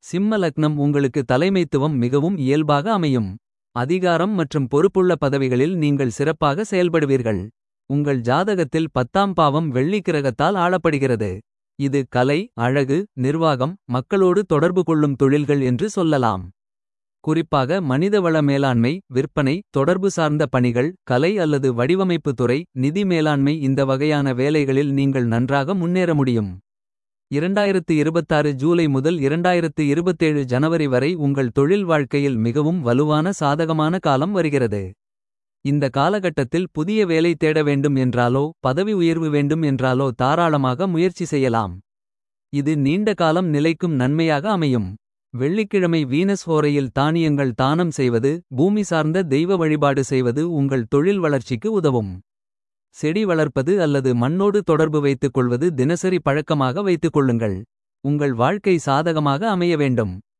சிம்ம லக்னம் உங்களுக்கு தலைமைத்துவம் மிகவும் இயல்பாக அமையும். அதிகாரம் மற்றும் பொறுப்புள்ள பதவிகளில் நீங்கள் சிறப்பாக செயல்படுவீர்கள். உங்கள் ஜாதகத்தில் பத்தாம் பாவம் வெள்ளி கிரகத்தால் ஆளப்படுகிறது. இது கலை அழகு நிர்வாகம் மக்களோடு தொடர்பு கொள்ளும் தொழில்கள் என்று சொல்லலாம். குறிப்பாக மனிதவள மேலாண்மை விற்பனை தொடர்பு சார்ந்த பணிகள் கலை அல்லது வடிவமைப்பு துறை நிதி மேலாண்மை இந்த வகையான வேலைகளில் நீங்கள் நன்றாக முன்னேற முடியும். 2026 ஜூலை முதல் 2027 ஜனவரி வரை உங்கள் தொழில் வாழ்க்கையில் மிகவும் வலுவான சாதகமான காலம் வருகிறது. இந்த காலகட்டத்தில் புதிய வேலை தேட வேண்டும் என்றாலோ பதவி உயர்வு வேண்டும் என்றாலோ தாராளமாக முயற்சி செய்யலாம். இது நீண்ட காலம் நிலைக்கும் நன்மையாக அமையும். வெள்ளிக்கிழமை வீனஸ் ஹோரையில் தானியங்கள் தானம் செய்வது பூமி சார்ந்த தெய்வ வழிபாடு செய்வது உங்கள் தொழில் வளர்ச்சிக்கு உதவும். செடி வளர்ப்பது அல்லது மண்ணோடு தொடர்பு வைத்துக் கொள்வது தினசரி பழக்கமாக வைத்துக் கொள்ளுங்கள். உங்கள் வாழ்க்கை சாதகமாக அமைய வேண்டும்.